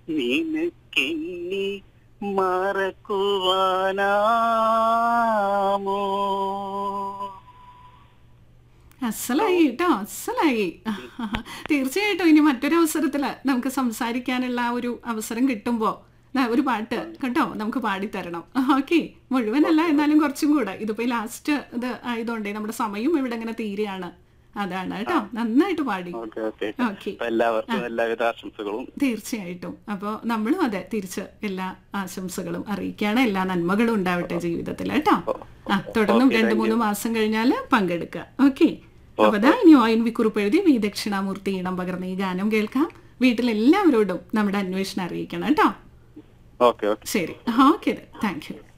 നിനക്കെന്നെ മറക്കുവാനാമോ അസലായി കേട്ടോ അസലായി തീർച്ചയായിട്ടും ഇനി മറ്റൊരു അവസരത്തില് നമുക്ക് സംസാരിക്കാനുള്ള ആ ഒരു അവസരം കിട്ടുമ്പോ ദാ ഒരു പാട്ട് കേട്ടോ നമുക്ക് പാടിത്തരണം ഓക്കെ മുഴുവനല്ല എന്നാലും കുറച്ചും കൂടെ ഇതിപ്പോ ലാസ്റ്റ് ഇത് ആയതുകൊണ്ടേ നമ്മുടെ സമയം ഇവിടെ ഇങ്ങനെ തീരെയാണ് അതാണ് കേട്ടോ നന്നായിട്ട് പാടി ഓക്കെ ഓക്കെ ഓക്കെ അപ്പൊ എല്ലാവർക്കും എല്ലാവിധ ആശംസകളും തീർച്ചയായിട്ടും അപ്പോൾ നമ്മളും അതെ തിരിച്ച് എല്ലാ ആശംസകളും അറിയിക്കുകയാണ് എല്ലാ നന്മകളും ഉണ്ടാവട്ടെ ജീവിതത്തിൽ കേട്ടോ ആ തുടർന്നും രണ്ട് മൂന്ന് മാസം കഴിഞ്ഞാൽ പങ്കെടുക്കുക ഓക്കെ അപ്പൊ ദാ ഇനി ഓയിൻ വിക്കുറിപ്പ് എഴുതി വി ദക്ഷിണാമൂർത്തി ഇടം പകർന്ന ഈ ഗാനം കേൾക്കാം വീട്ടിലെല്ലാവരോടും നമ്മുടെ അന്വേഷണം അറിയിക്കണം കേട്ടോ ഓക്കെ ഓക്കെ ശരി ഓക്കെ താങ്ക് യു